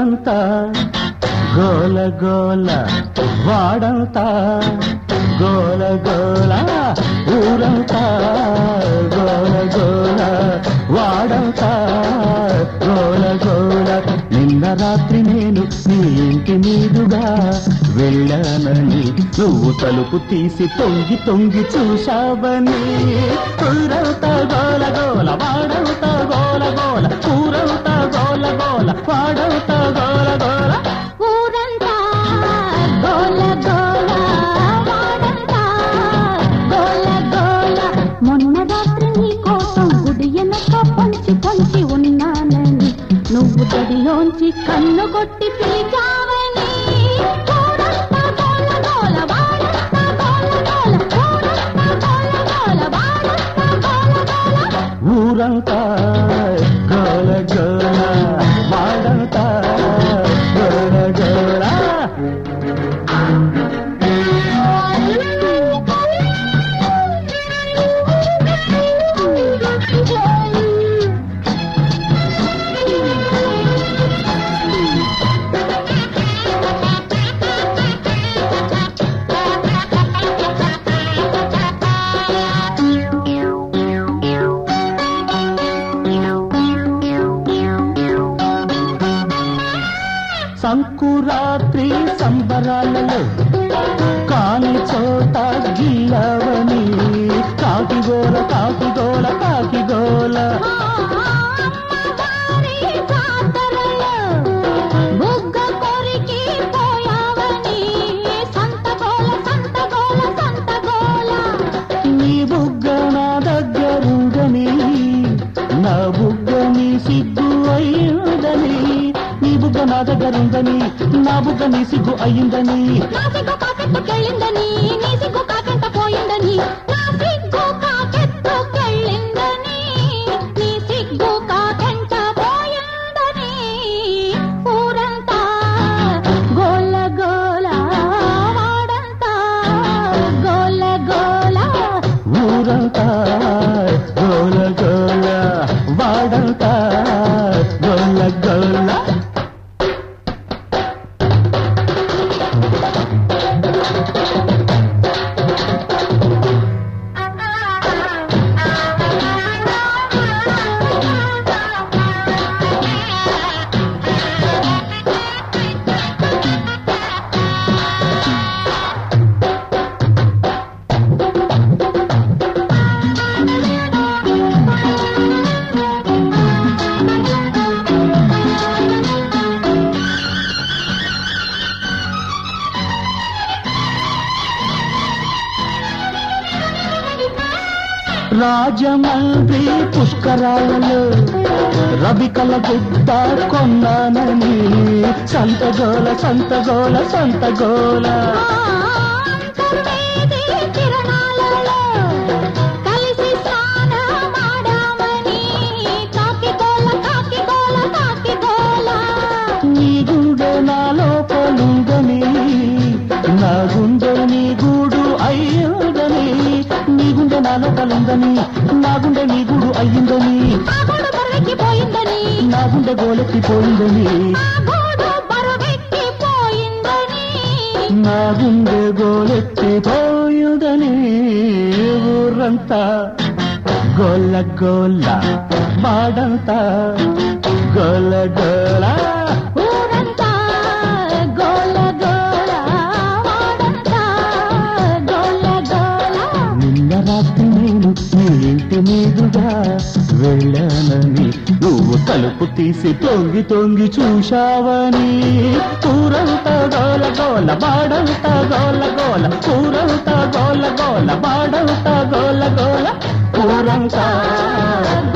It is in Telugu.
ఊరంతా గోల గోల వాడంతా గోల గోల ఊరంతా గోల గోల వాడంతా గోల గోల నిన్న రాత్రి నేను నీ ఇంటి మీదుగా వెళ్ళానని నువ్వు తలుపు తీసి తొంగి తొంగి చూశావని ఊరంతా గోల గోల వాడంతా గోల గోల ఊరంతా గోల గోల వాడంతా గోల గోల ఊరంతా గోల గోల వాడంతా గోల గోల మొన్న రాత్రి నీ కోసం గుడి వెనక పొంచి పొంచి ఉన్నానని నువ్వు గదిలోంచి కన్ను కొట్టి పిలిచావని ఊరంతా గోల గోల వాడంతా గోల గోల ఊరంతా గోల గోల వాడంతా గోల గోల ఊరంతా గోల గోల వాడంతా గోల గోల సంకురాత్రి సంబరాలలో కాని చోట గిల్లవని కాకిగోల కాకిగోల కాకిగోల అమ్మవారి జాతరలో బుగ్గ కొరికి పోయావని సంతగోల సంతగోల సంతగోల నీ బుగ్గ నా దగ్గరుందని నా బుగ్గ నీ సిగ్గు అయ్యిందని నీ బుగ్గ నా దగ్గరుందని నా బుగ్గ నీ సిగ్గు అయ్యిందని నా సిగ్గు కాకెత్తుకెళ్ళిందని నీ సిగ్గు కాకెంత పోయిందని నా సిగ్గు కాకెత్తుకెళ్ళిందని నీ సిగ్గు కాకెంత పోయిందని ఊరంతా గోల గోల వాడంతా గోల గోల ఊరంతా గోల గోల వాడంతా గోల గోల రాజమండ్రి పుష్కరాలలో రవికల గుడ్డ కొన్నానని సంతగోల సంతగోల సంతగోల అంతర్వేది తిరణాలలో కలిసి స్నానమాడామని కాకిగోల కాకిగోల కాకిగోల నీ గుండె నా లోపలుందని నా గుండె నీ గూడు అయ్యిందని నీ గుండె నా లోపలుందని నా గుండె నీ గూడు అయ్యిందని ఆ గోడు బరువెక్కిపోయిందని నా గుండె గోలెత్తిపోయిందని ఆ గోడు బరువెక్కిపోయిందని నా గుండె గోలెత్తిపోయిందని ఊరంతా గోల గోల వాడంతా గోల గోల ఊరంతా గోల గోల వాడంతా గోల గోల నిన్న రాత్రి నేను నీ ఇంటి మీదుగా వెళ్ళానని నువ్వు తలుపు తీసి తొంగి తొంగి చూశావని ఊరంతా గోల గోల బాడంతా గోల గోల ఊరంతా గోల గోల బాడంతా గోల గోల ఊరంతా